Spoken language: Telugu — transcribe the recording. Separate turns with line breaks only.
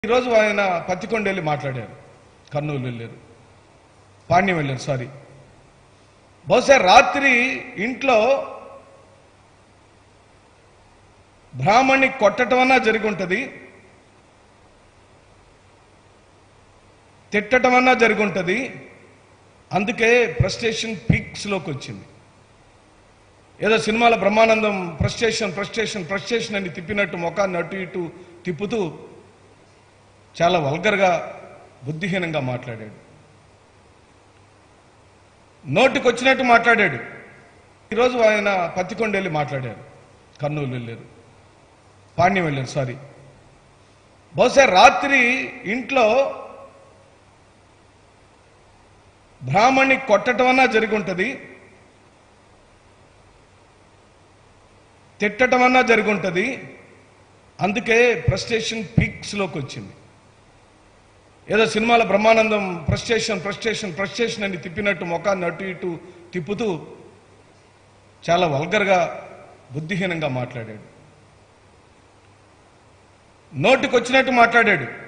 ఈరోజు ఆయన పత్తికొండ వెళ్ళి మాట్లాడారు కర్నూలు వెళ్ళారు పాండ్యం వెళ్ళారు సారీ బహుశా రాత్రి ఇంట్లో బ్రాహ్మణ్ణి కొట్టడం అన్నా జరిగి ఉంటుంది తిట్టడం అన్నా జరిగి ఉంటుంది అందుకే ఫ్రస్ట్రేషన్ పీక్స్లోకి వచ్చింది ఏదో సినిమాల బ్రహ్మానందం ఫ్రస్ట్రేషన్ ఫ్రస్ట్రేషన్ ఫ్రస్ట్రేషన్ అని తిప్పినట్టు ముఖాన్ని అటు ఇటు తిప్పుతూ చాలా వల్గర్గా బుద్ధిహీనంగా మాట్లాడాడు నోటికి వచ్చినట్టు మాట్లాడాడు ఈరోజు ఆయన పత్తికొండ వెళ్ళి మాట్లాడారు కర్నూలు వెళ్ళారు పాండ్యం వెళ్ళారు సారీ బహుశా రాత్రి ఇంట్లో బ్రాహ్మణ్ణి కొట్టడం అన్నా జరిగి ఉంటుంది తిట్టడం అన్నా జరిగి ఉంటుంది అందుకే ఫ్రస్ట్రేషన్ పీక్స్లోకి వచ్చింది ఏదో సినిమాల బ్రహ్మానందం ఫ్రస్ట్రేషన్ ఫ్రస్ట్రేషన్ ఫ్రస్ట్రేషన్ అని తిప్పినట్టు ముఖాన్ని అటు ఇటు తిప్పుతూ చాలా వల్గర్గా బుద్ధిహీనంగా మాట్లాడాడు నోటికి వచ్చినట్టు మాట్లాడాడు